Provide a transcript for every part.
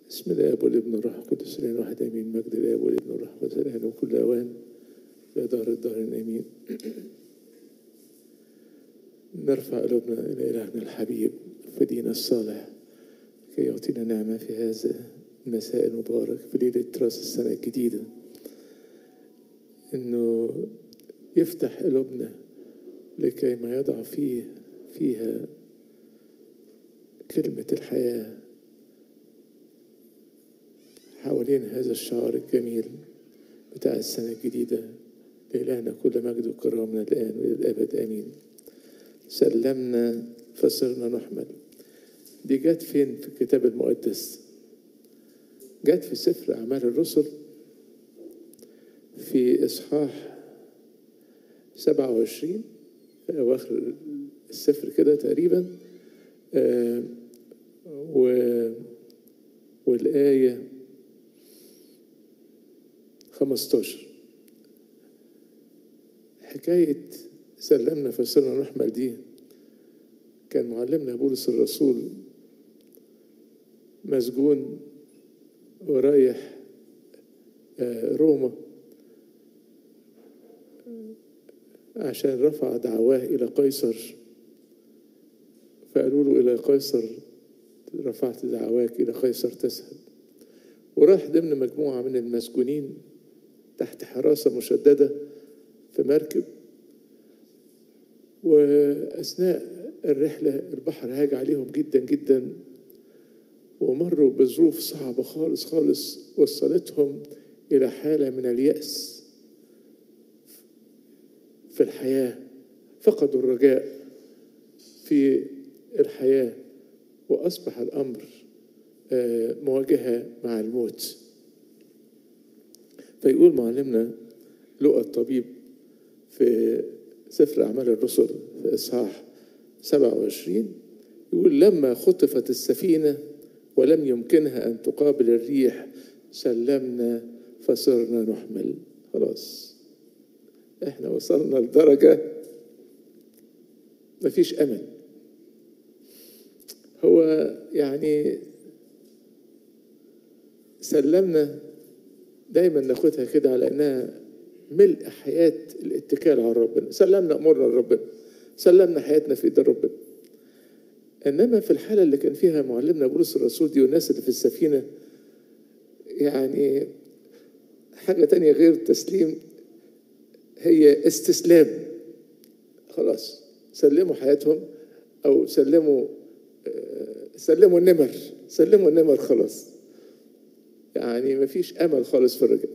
بسم الاب والابن والروح القدس الان واحد امين مجد الاب والابن والروح القدس الان وكل اوان الى دار الدار امين نرفع قلوبنا الى الهنا الحبيب فدينا الصالح كي يعطينا نعمه في هذا المساء المبارك في ليله راس السنه الجديده انه يفتح قلوبنا لكي ما يضع فيه فيها كلمة الحياة حوالين هذا الشعار الجميل بتاع السنة الجديدة لإلهنا كل مجد وكرام من الآن وإلى الأبد آمين سلمنا فصرنا نحمل دي جت فين في الكتاب المقدس جت في سفر أعمال الرسل في إصحاح 27 في أواخر السفر كده تقريبا آه و والآية 15 حكاية سلمنا فصرنا نحمل دي كان معلمنا بولس الرسول مسجون ورايح آه روما عشان رفع دعواه إلى قيصر فقالوا له إلى قيصر رفعت دعواك إلى قيصر تذهب وراح ضمن مجموعة من المسجونين تحت حراسة مشددة في مركب وأثناء الرحلة البحر هاج عليهم جدا جدا ومروا بظروف صعبة خالص خالص وصلتهم إلى حالة من اليأس في الحياة فقدوا الرجاء في الحياة وأصبح الأمر مواجهة مع الموت فيقول معلمنا لقى الطبيب في سفر أعمال الرسل في إصحاح 27 يقول لما خطفت السفينة ولم يمكنها أن تقابل الريح سلمنا فصرنا نحمل خلاص احنا وصلنا لدرجة مفيش أمل هو يعني سلمنا دايما ناخدها كده على انها ملء حياة الاتكال على ربنا سلمنا امورنا لربنا سلمنا حياتنا في ايد ربنا انما في الحالة اللي كان فيها معلمنا بولس الرسول دي والناس اللي في السفينة يعني حاجة تانية غير التسليم هي استسلام خلاص سلموا حياتهم او سلموا سلموا النمر سلموا النمر خلاص يعني ما فيش امل خالص في الرجاء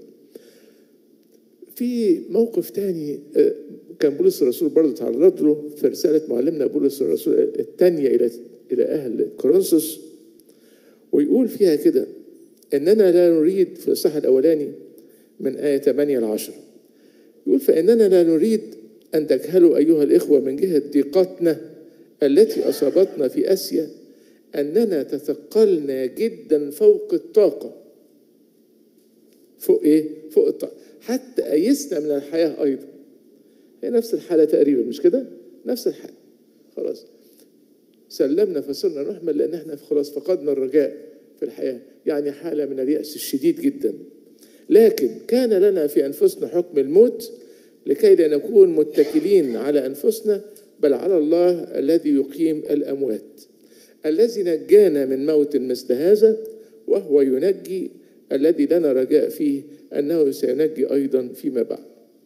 في موقف تاني كان بولس الرسول برضه تعرض له في رسالة معلمنا بولس الرسول الثانية إلى إلى أهل كورنثوس ويقول فيها كده إننا لا نريد في الإصحاح الأولاني من آية 8 ل 10 يقول فإننا لا نريد أن تجهلوا أيها الإخوة من جهة ضيقتنا التي أصابتنا في آسيا أننا تثقلنا جدا فوق الطاقة فوق إيه؟ فوق الطاقة حتى أيسنا من الحياة أيضا هي نفس الحالة تقريبا مش كده؟ نفس الحالة خلاص سلمنا فصرنا نحمل لأن احنا خلاص فقدنا الرجاء في الحياة يعني حالة من اليأس الشديد جدا لكن كان لنا في أنفسنا حكم الموت لكي لا نكون متكلين على أنفسنا بل على الله الذي يقيم الأموات الذي نجانا من موت مثل هذا وهو ينجي الذي لنا رجاء فيه أنه سينجي أيضا فيما بعد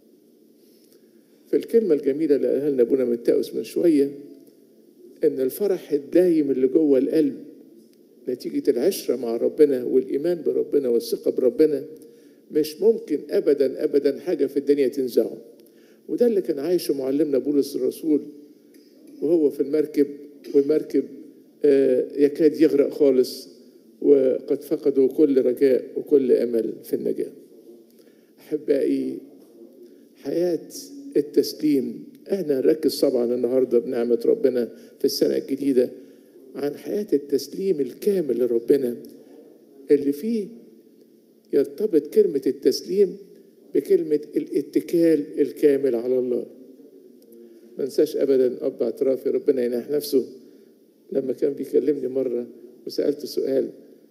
في الكلمة الجميلة اللي قالها لنا أبونا متاوس من شوية إن الفرح الدايم اللي جوه القلب نتيجة العشرة مع ربنا والإيمان بربنا والثقة بربنا مش ممكن أبدا أبدا حاجة في الدنيا تنزعه وده اللي كان عايشه معلمنا بولس الرسول وهو في المركب والمركب يكاد يغرق خالص وقد فقدوا كل رجاء وكل امل في النجاه. احبائي حياه التسليم احنا نركز طبعا النهارده بنعمه ربنا في السنه الجديده عن حياه التسليم الكامل لربنا اللي فيه يرتبط كلمه التسليم بكلمه الاتكال الكامل على الله. ما انساش ابدا اب اعترافي ربنا ينح نفسه لما كان بيكلمني مره وسالته سؤال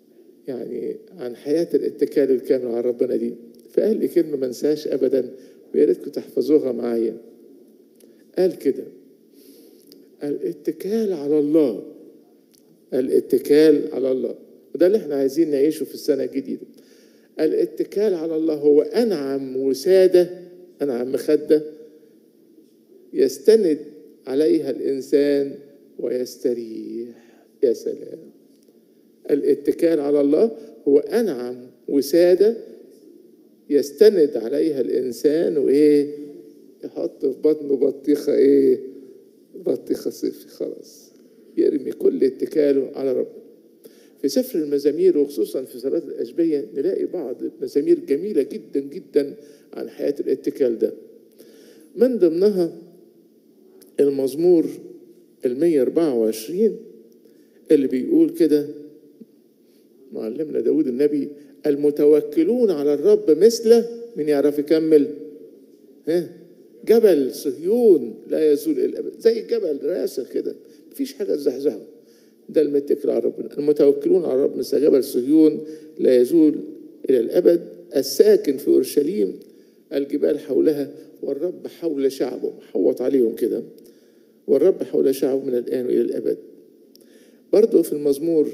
يعني عن حياة الاتكال الكامل على ربنا دي فقال لي كلمة ما انساهاش أبدا ويا ريتكم تحفظوها معايا قال كده الاتكال على الله الاتكال على الله وده اللي احنا عايزين نعيشه في السنة الجديدة الاتكال على الله هو أنعم وسادة أنعم مخدة يستند عليها الإنسان ويستريح يا سلام الاتكال على الله هو أنعم وسادة يستند عليها الإنسان وإيه يحط في بطنه بطيخة إيه بطيخة صفر خلاص يرمي كل اتكاله على ربنا في سفر المزامير وخصوصا في صلاة الأشبية نلاقي بعض مزامير جميلة جدا جدا عن حياة الاتكال ده من ضمنها المزمور ال 124 اللي بيقول كده معلمنا داود النبي المتوكلون على الرب مثل من يعرف يكمل ها جبل صهيون لا يزول الى الابد زي الجبل راسخ كده مفيش حاجه تزحزحه ده المتكل على ربنا المتوكلون على الرب مثل جبل صهيون لا يزول الى الابد الساكن في اورشليم الجبال حولها والرب حول شعبه حوط عليهم كده والرب حول شعبه من الان الى الابد برضه في المزمور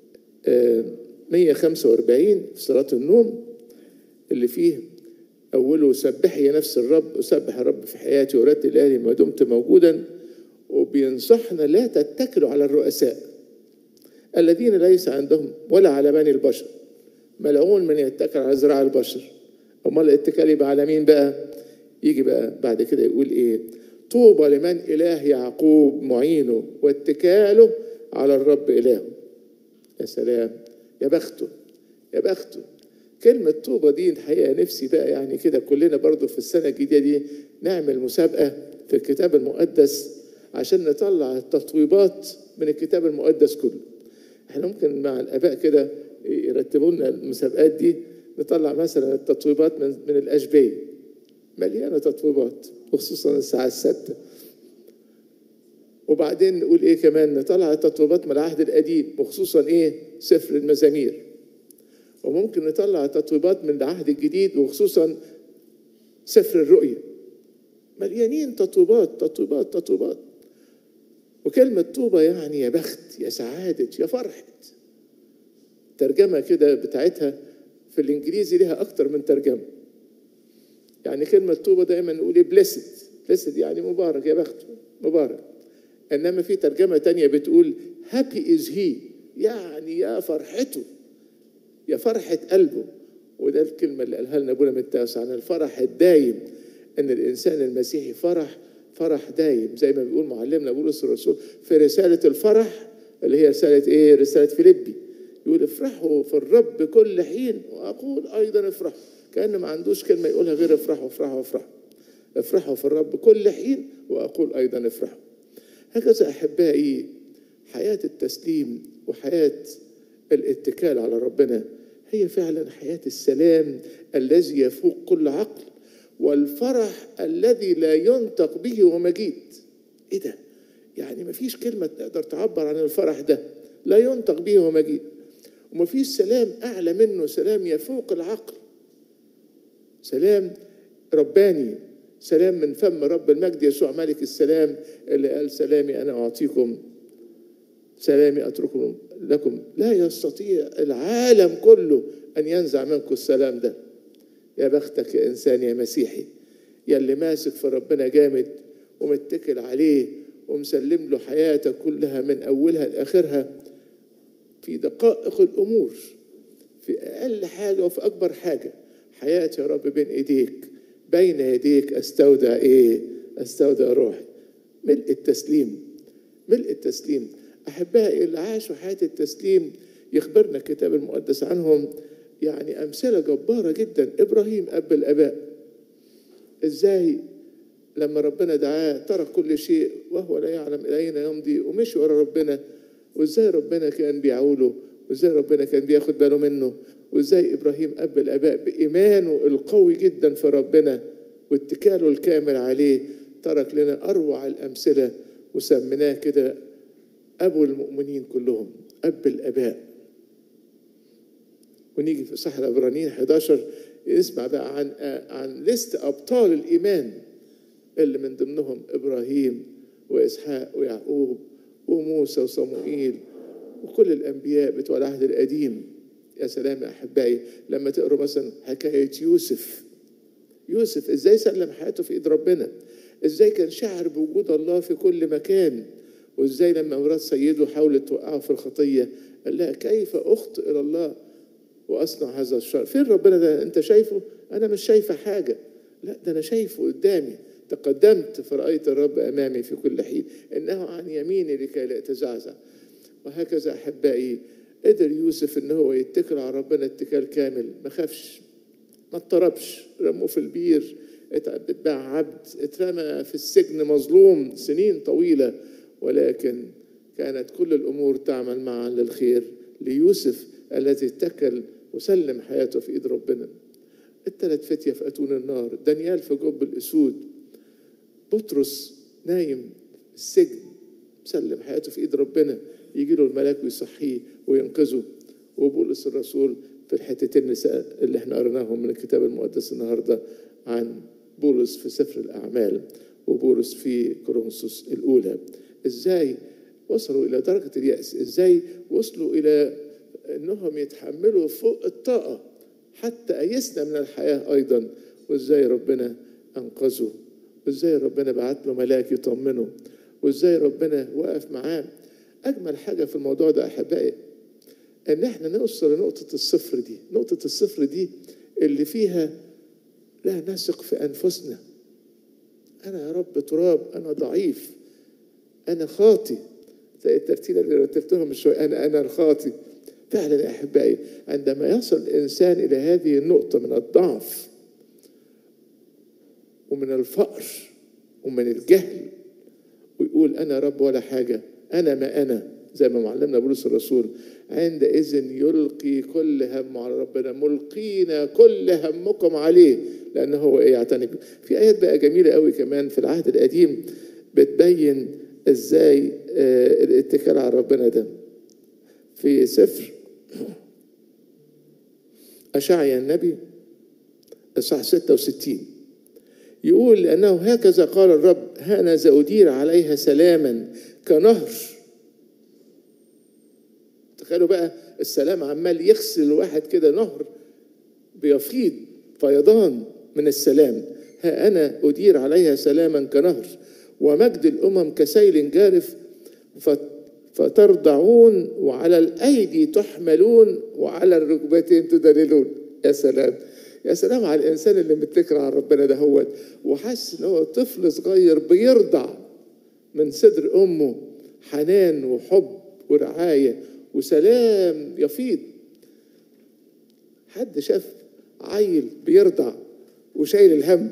145 في صلاة النوم اللي فيه أوله سبحي يا نفس الرب أسبح الرب في حياتي ورتل الآلي ما دمت موجودا وبينصحنا لا تتكلوا على الرؤساء الذين ليس عندهم ولا على بني البشر ملعون من يتكل على زراع البشر أمال الاتكال يبقى على مين بقى يجي بقى بعد كده يقول إيه طوبى لمن إله يعقوب معينه واتكاله على الرب إلهه يا سلام يا بخته يا بخته كلمة طوبة دي الحقيقة نفسي بقى يعني كده كلنا برضو في السنة الجديدة دي نعمل مسابقة في الكتاب المقدس عشان نطلع التطويبات من الكتاب المقدس كله احنا ممكن مع الآباء كده يرتبوا لنا المسابقات دي نطلع مثلا التطويبات من, من الأشبيه مليانة تطويبات وخصوصا الساعة الستة وبعدين نقول ايه كمان نطلع التطويبات من العهد القديم وخصوصا ايه سفر المزامير وممكن نطلع تطويبات من العهد الجديد وخصوصا سفر الرؤيا مليانين تطويبات تطويبات تطويبات وكلمة طوبة يعني يا بخت يا سعادة يا فرحة ترجمة كده بتاعتها في الإنجليزي لها أكتر من ترجمة يعني كلمة طوبة دايما نقول إيه بليسد بليسد يعني مبارك يا بخت مبارك انما في ترجمه تانية بتقول هابي از هي يعني يا فرحته يا فرحه قلبه وده الكلمه اللي قالها لنا ابونا متاس عن الفرح الدايم ان الانسان المسيحي فرح فرح دايم زي ما بيقول معلمنا بولس الرسول في رساله الفرح اللي هي رساله ايه رساله فيليبي يقول افرحوا في الرب كل حين واقول ايضا افرحوا كان ما عندوش كلمه يقولها غير افرحوا افرحوا افرحوا افرحوا في الرب كل حين واقول ايضا افرحوا هكذا احبائي حياه التسليم وحياه الاتكال على ربنا هي فعلا حياه السلام الذي يفوق كل عقل والفرح الذي لا ينطق به ومجيد ايه ده يعني ما فيش كلمه تقدر تعبر عن الفرح ده لا ينطق به ومجيد وما فيش سلام اعلى منه سلام يفوق العقل سلام رباني سلام من فم رب المجد يسوع ملك السلام اللي قال سلامي انا اعطيكم سلامي اترككم لكم لا يستطيع العالم كله ان ينزع منكم السلام ده يا بختك يا انسان يا مسيحي يا اللي ماسك في ربنا جامد ومتكل عليه ومسلم له حياتك كلها من اولها لاخرها في دقائق الامور في اقل حاجه وفي اكبر حاجه حياتي يا رب بين ايديك بين يديك استودع ايه استودع روحي ملء التسليم ملء التسليم احبائي اللي عاشوا حياه التسليم يخبرنا الكتاب المقدس عنهم يعني امثله جباره جدا ابراهيم اب الاباء ازاي لما ربنا دعاه ترك كل شيء وهو لا يعلم الى اين يمضي ومشي ورا ربنا وازاي ربنا كان بيعوله وازاي ربنا كان بياخد باله منه وازاي ابراهيم اب الاباء بايمانه القوي جدا في ربنا واتكاله الكامل عليه ترك لنا اروع الامثله وسميناه كده ابو المؤمنين كلهم اب الاباء ونيجي في صح العبرانيين 11 نسمع بقى عن عن لست ابطال الايمان اللي من ضمنهم ابراهيم واسحاق ويعقوب وموسى وصموئيل وكل الانبياء بتوع العهد القديم يا سلام يا احبائي لما تقروا مثلا حكايه يوسف يوسف ازاي سلم حياته في ايد ربنا ازاي كان شعر بوجود الله في كل مكان وازاي لما مرات سيده حاولت توقعه في الخطيه قال لها كيف اخطئ الى الله واصنع هذا الشر فين ربنا ده انت شايفه انا مش شايفه حاجه لا ده انا شايفه قدامي تقدمت فرأيت الرب أمامي في كل حين إنه عن يميني لكي لا أتزعزع وهكذا أحبائي قدر يوسف إن هو يتكل على ربنا اتكال كامل ما خافش ما اضطربش رموه في البير اتباع عبد اترمى في السجن مظلوم سنين طويلة ولكن كانت كل الأمور تعمل معا للخير ليوسف الذي اتكل وسلم حياته في إيد ربنا الثلاث فتية في أتون النار دانيال في جب الأسود بطرس نايم في السجن مسلم حياته في ايد ربنا يجي له الملاك ويصحيه وينقذه وبولس الرسول في الحتتين اللي احنا قريناهم من الكتاب المقدس النهارده عن بولس في سفر الاعمال وبولس في كورنثوس الاولى ازاي وصلوا الى درجه الياس ازاي وصلوا الى انهم يتحملوا فوق الطاقه حتى ايسنا من الحياه ايضا وازاي ربنا انقذه وازاي ربنا بعت له ملاك يطمنه وازاي ربنا وقف معاه اجمل حاجه في الموضوع ده احبائي ان احنا نوصل لنقطه الصفر دي نقطه الصفر دي اللي فيها لا نثق في انفسنا انا يا رب تراب انا ضعيف انا خاطي زي الترتيله اللي رتبتها من شويه انا انا الخاطي فعلا يا احبائي عندما يصل الانسان الى هذه النقطه من الضعف ومن الفقر ومن الجهل ويقول انا رب ولا حاجه انا ما انا زي ما معلمنا بولس الرسول عندئذ يلقي كل هم على ربنا ملقينا كل همكم عليه لانه هو ايه يعتني في ايات بقى جميله قوي كمان في العهد القديم بتبين ازاي آه الاتكال على ربنا ده في سفر أشعيا النبي إصحاح 66 يقول لأنه هكذا قال الرب هانذا أدير عليها سلاما كنهر تخيلوا بقى السلام عمال يغسل الواحد كده نهر بيفيض فيضان من السلام ها أنا أدير عليها سلاما كنهر ومجد الأمم كسيل جارف فترضعون وعلى الأيدي تحملون وعلى الركبتين تدللون يا سلام يا سلام على الانسان اللي متكل على ربنا ده هو وحاسس ان هو طفل صغير بيرضع من صدر امه حنان وحب ورعايه وسلام يفيض حد شاف عيل بيرضع وشايل الهم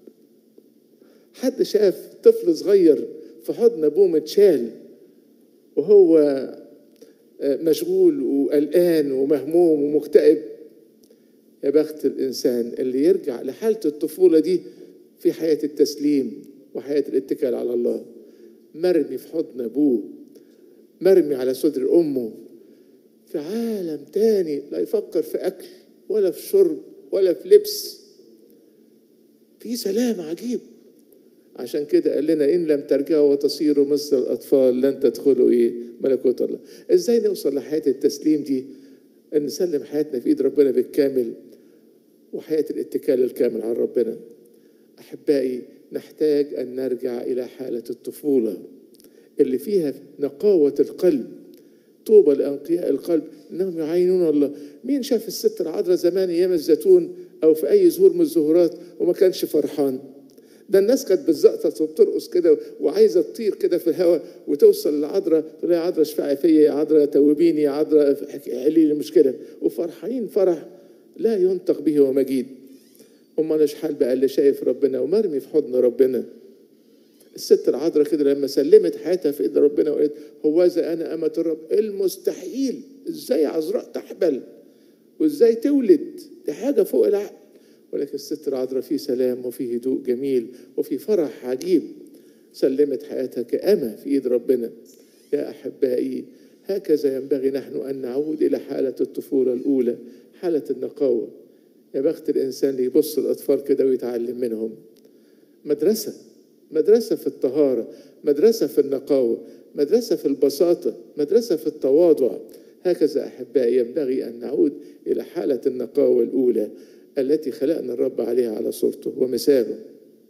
حد شاف طفل صغير في حضن ابوه متشال وهو مشغول وقلقان ومهموم ومكتئب يا بخت الإنسان اللي يرجع لحالة الطفولة دي في حياة التسليم وحياة الاتكال على الله مرمي في حضن أبوه مرمي على صدر أمه في عالم تاني لا يفكر في أكل ولا في شرب ولا في لبس في سلام عجيب عشان كده قال لنا إن لم ترجعوا وتصيروا مثل الأطفال لن تدخلوا إيه ملكوت الله إزاي نوصل لحياة التسليم دي أن نسلم حياتنا في إيد ربنا بالكامل وحياة الاتكال الكامل على ربنا أحبائي نحتاج أن نرجع إلى حالة الطفولة اللي فيها نقاوة القلب طوبى لأنقياء القلب إنهم يعينون الله مين شاف الست العذراء زمان أيام الزيتون أو في أي زهور من الزهورات وما كانش فرحان ده الناس كانت بتزقطط وبترقص كده وعايزه تطير كده في الهواء وتوصل للعذراء تقول يا عذراء اشفعي فيا يا عذراء توبيني يا عذراء حلي لي المشكله وفرحانين فرح لا ينطق به ومجيد امال ايش حال بقى اللي شايف ربنا ومرمي في حضن ربنا الست العذراء كده لما سلمت حياتها في ايد ربنا وقالت هوذا انا امه الرب المستحيل ازاي عذراء تحبل وازاي تولد دي حاجه فوق العقل ولكن الست العذراء في سلام وفي هدوء جميل وفي فرح عجيب سلمت حياتها كأمة في إيد ربنا يا أحبائي هكذا ينبغي نحن أن نعود إلى حالة الطفولة الأولى حالة النقاوة يا بخت الإنسان اللي يبص الأطفال كده ويتعلم منهم مدرسة مدرسة في الطهارة مدرسة في النقاوة مدرسة في البساطة مدرسة في التواضع هكذا أحبائي ينبغي أن نعود إلى حالة النقاوة الأولى التي خلقنا الرب عليها على صورته ومثاله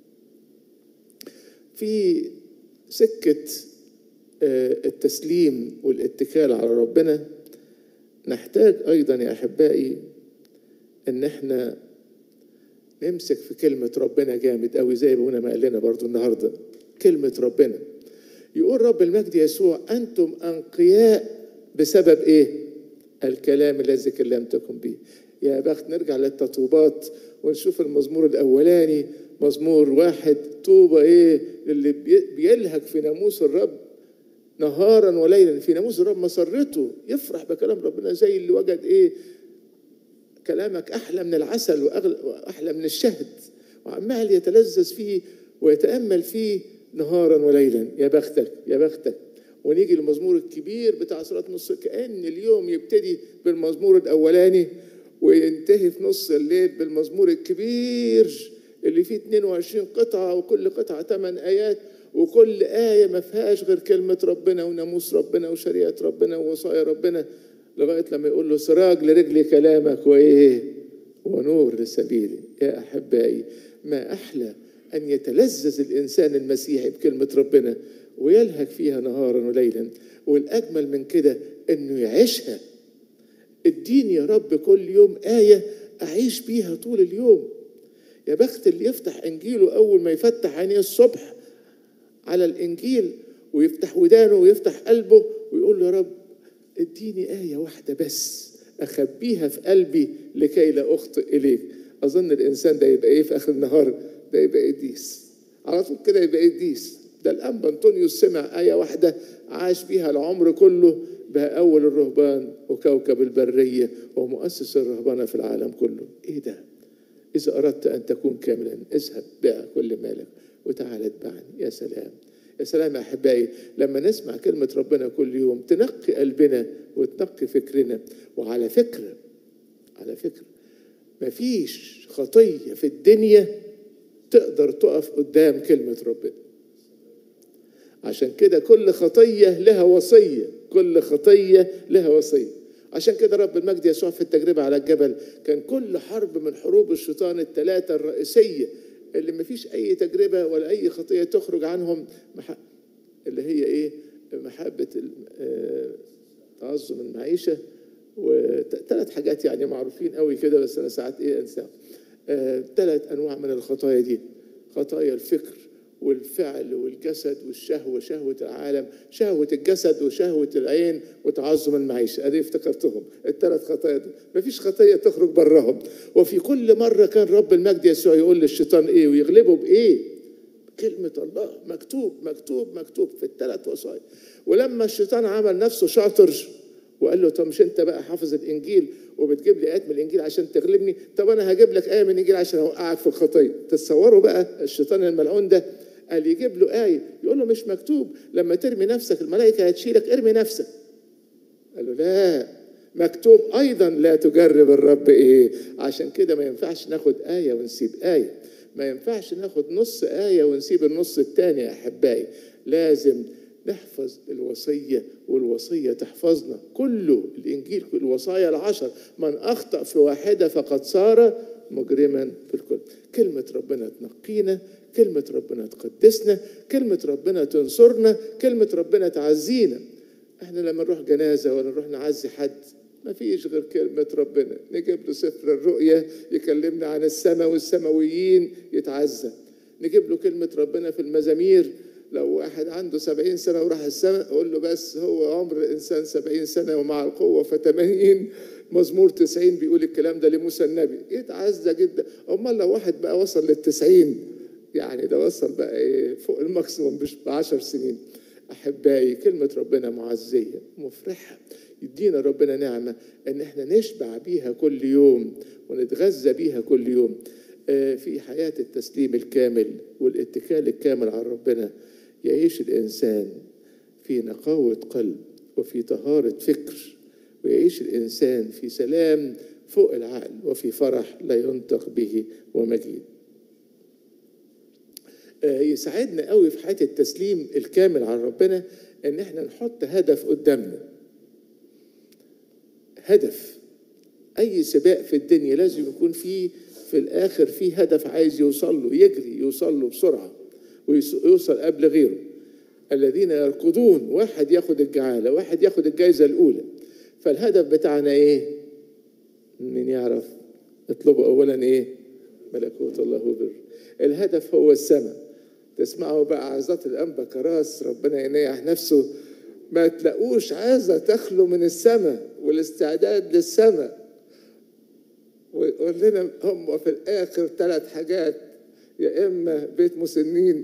في سكة التسليم والاتكال على ربنا نحتاج أيضا يا أحبائي إن احنا نمسك في كلمة ربنا جامد قوي زي ابونا ما قال لنا برضو النهاردة كلمة ربنا يقول رب المجد يسوع أنتم أنقياء بسبب إيه؟ الكلام الذي كلمتكم به يا بخت نرجع للتطوبات ونشوف المزمور الأولاني مزمور واحد طوبة إيه اللي بيلهج في ناموس الرب نهارا وليلا في ناموس الرب مسرته يفرح بكلام ربنا زي اللي وجد إيه كلامك أحلى من العسل وأحلى من الشهد وعمال يتلذذ فيه ويتأمل فيه نهارا وليلا يا بختك يا بختك ونيجي للمزمور الكبير بتاع صلاة نص كأن اليوم يبتدي بالمزمور الأولاني وينتهي في نص الليل بالمزمور الكبير اللي فيه 22 قطعة وكل قطعة 8 آيات وكل آية ما فيهاش غير كلمة ربنا وناموس ربنا وشريعة ربنا ووصايا ربنا لغاية لما يقول له سراج لرجلي كلامك وإيه ونور لسبيلي يا أحبائي ما أحلى أن يتلذذ الإنسان المسيحي بكلمة ربنا ويلهج فيها نهارا وليلا والأجمل من كده أنه يعيشها اديني يا رب كل يوم آية أعيش بيها طول اليوم يا بخت اللي يفتح إنجيله أول ما يفتح عينيه الصبح على الإنجيل ويفتح ودانه ويفتح قلبه ويقول له يا رب اديني آية واحدة بس أخبيها في قلبي لكي لا أخطئ إليك أظن الإنسان ده يبقى إيه في آخر النهار ده يبقى قديس على طول كده يبقى قديس ده الأنبا أنطونيوس سمع آية واحدة عاش بيها العمر كله بقى أول الرهبان وكوكب البرية ومؤسس الرهبانة في العالم كله إيه ده إذا أردت أن تكون كاملا اذهب بيع كل مالك وتعال اتبعني يا سلام يا سلام يا أحبائي لما نسمع كلمة ربنا كل يوم تنقي قلبنا وتنقي فكرنا وعلى فكرة على فكرة مفيش خطية في الدنيا تقدر تقف قدام كلمة ربنا عشان كده كل خطية لها وصية كل خطية لها وصية عشان كده رب المجد يسوع في التجربة على الجبل كان كل حرب من حروب الشيطان الثلاثة الرئيسية اللي ما فيش أي تجربة ولا أي خطية تخرج عنهم اللي هي إيه محبة تعظم المعيشة وثلاث حاجات يعني معروفين قوي كده بس أنا ساعات إيه أنساهم ثلاث أنواع من الخطايا دي خطايا الفكر والفعل والجسد والشهوة شهوة العالم شهوة الجسد وشهوة العين وتعظم المعيشة أنا افتكرتهم الثلاث خطايا دول مفيش خطية تخرج براهم وفي كل مرة كان رب المجد يسوع يقول للشيطان إيه ويغلبه بإيه كلمة الله مكتوب مكتوب مكتوب في الثلاث وصايا ولما الشيطان عمل نفسه شاطر وقال له طب مش انت بقى حافظ الانجيل وبتجيب لي ايات من الانجيل عشان تغلبني طب انا هجيب لك ايه من الانجيل عشان اوقعك في الخطيه تصوروا بقى الشيطان الملعون ده قال يجيب له آية يقول له مش مكتوب لما ترمي نفسك الملائكة هتشيلك ارمي نفسك قال له لا مكتوب أيضا لا تجرب الرب إيه عشان كده ما ينفعش ناخد آية ونسيب آية ما ينفعش ناخد نص آية ونسيب النص التاني يا أحبائي لازم نحفظ الوصية والوصية تحفظنا كله الإنجيل الوصايا العشر من أخطأ في واحدة فقد صار مجرما في الكل كلمة ربنا تنقينا كلمة ربنا تقدسنا كلمة ربنا تنصرنا كلمة ربنا تعزينا احنا لما نروح جنازة ولا نروح نعزي حد ما فيش غير كلمة ربنا نجيب له سفر الرؤية يكلمنا عن السماء والسماويين يتعزى نجيب له كلمة ربنا في المزامير لو واحد عنده سبعين سنة وراح السماء أقول له بس هو عمر الإنسان سبعين سنة ومع القوة فتمانين مزمور تسعين بيقول الكلام ده لموسى النبي يتعزى جدا أمال لو واحد بقى وصل للتسعين يعني ده وصل بقى إيه فوق الماكسيموم مش بعشر سنين أحبائي كلمة ربنا معزية مفرحة يدينا ربنا نعمة إن إحنا نشبع بيها كل يوم ونتغذى بيها كل يوم في حياة التسليم الكامل والاتكال الكامل على ربنا يعيش الإنسان في نقاوة قلب وفي طهارة فكر ويعيش الإنسان في سلام فوق العقل وفي فرح لا ينطق به ومجيد آه، يساعدنا قوي في حياة التسليم الكامل على ربنا ان احنا نحط هدف قدامنا هدف اي سباق في الدنيا لازم يكون فيه في الاخر فيه هدف عايز يوصل له يجري يوصل له بسرعه ويوصل قبل غيره الذين يركضون واحد ياخد الجعاله واحد ياخد الجائزه الاولى فالهدف بتاعنا ايه من يعرف اطلبوا اولا ايه ملكوت الله وبر الهدف هو السماء تسمعوا بقى عظات الانبا كراس ربنا ينيح نفسه ما تلاقوش عايزه تخلو من السماء والاستعداد للسماء ويقول لنا هم في الاخر ثلاث حاجات يا اما بيت مسنين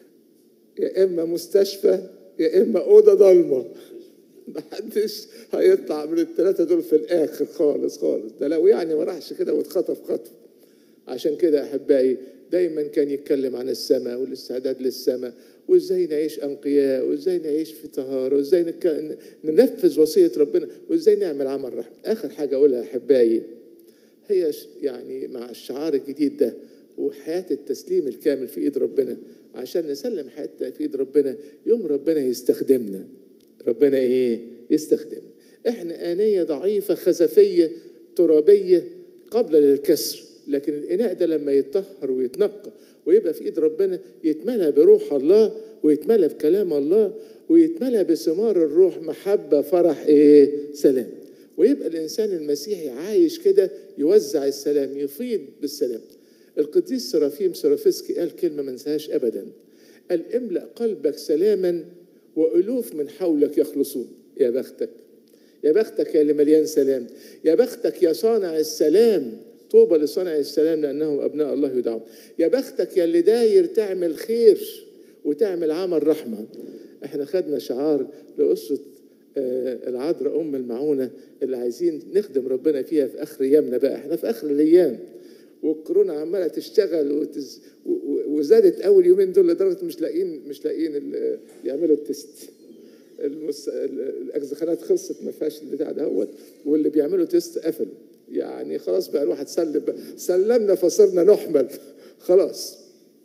يا اما مستشفى يا اما اوضه ضلمه محدش هيطلع من الثلاثه دول في الاخر خالص خالص ده لو يعني ما راحش كده واتخطف خطف عشان كده احبائي دايما كان يتكلم عن السماء والاستعداد للسماء وازاي نعيش انقياء وازاي نعيش في طهاره وازاي نك... ننفذ وصيه ربنا وازاي نعمل عمل رحمه اخر حاجه اقولها احبائي هي يعني مع الشعار الجديد ده وحياه التسليم الكامل في ايد ربنا عشان نسلم حياتنا في ايد ربنا يوم ربنا يستخدمنا ربنا ايه يستخدمنا احنا انيه ضعيفه خزفيه ترابيه قبل للكسر لكن الاناء ده لما يتطهر ويتنقى ويبقى في ايد ربنا يتملى بروح الله ويتملى بكلام الله ويتملى بثمار الروح محبه فرح ايه سلام ويبقى الانسان المسيحي عايش كده يوزع السلام يفيض بالسلام القديس سرافيم سرافسكي قال كلمه ما انساهاش ابدا قال املا قلبك سلاما والوف من حولك يخلصون يا بختك يا بختك يا اللي مليان سلام يا بختك يا صانع السلام طوبى لصانع السلام لانهم ابناء الله يدعون يا بختك يا اللي داير تعمل خير وتعمل عمل رحمه احنا خدنا شعار لقصه العذراء ام المعونه اللي عايزين نخدم ربنا فيها في اخر ايامنا بقى احنا في اخر الايام والكورونا عماله تشتغل وتز... وزادت اول يومين دول لدرجه مش لاقيين مش لاقيين يعملوا التست المس... الاجزخانات خلصت ما فيهاش البتاع دهوت واللي بيعملوا تيست قفلوا يعني خلاص بقى الواحد سلم بقى. سلمنا فصرنا نحمل خلاص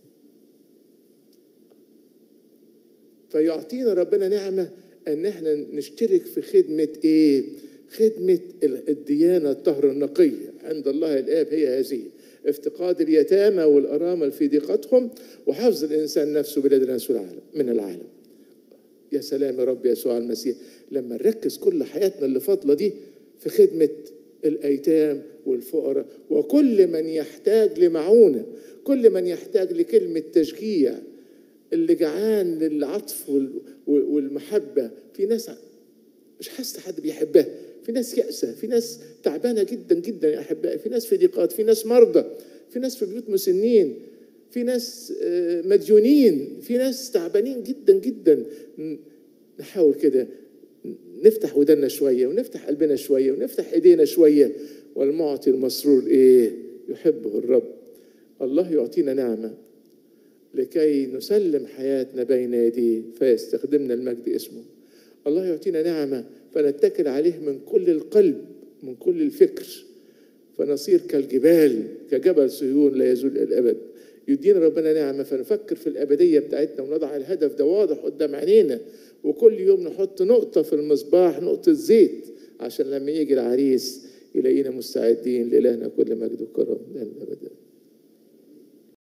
فيعطينا ربنا نعمه ان احنا نشترك في خدمه ايه؟ خدمه الديانه الطهر النقيه عند الله الاب هي هذه افتقاد اليتامى والارامل في ضيقتهم وحفظ الانسان نفسه بلاد الناس والعالم من العالم. يا سلام يا رب يسوع المسيح لما نركز كل حياتنا اللي فاضله دي في خدمه الايتام والفقراء وكل من يحتاج لمعونه كل من يحتاج لكلمه تشجيع اللي جعان للعطف والمحبه في ناس مش حاسه حد بيحبها في ناس يأسة في ناس تعبانة جدا جدا يا أحبائي في ناس في ضيقات في ناس مرضى في ناس في بيوت مسنين في ناس مديونين في ناس تعبانين جدا جدا نحاول كده نفتح ودنا شوية ونفتح قلبنا شوية ونفتح ايدينا شوية والمعطي المسرور ايه يحبه الرب الله يعطينا نعمة لكي نسلم حياتنا بين يديه فيستخدمنا المجد اسمه الله يعطينا نعمة فنتكل عليه من كل القلب من كل الفكر فنصير كالجبال كجبل صهيون لا يزول الأبد يدينا ربنا نعمة فنفكر في الأبدية بتاعتنا ونضع الهدف ده واضح قدام عينينا وكل يوم نحط نقطة في المصباح نقطة زيت عشان لما يجي العريس يلاقينا مستعدين لإلهنا كل مجد وكرم لأن أبدا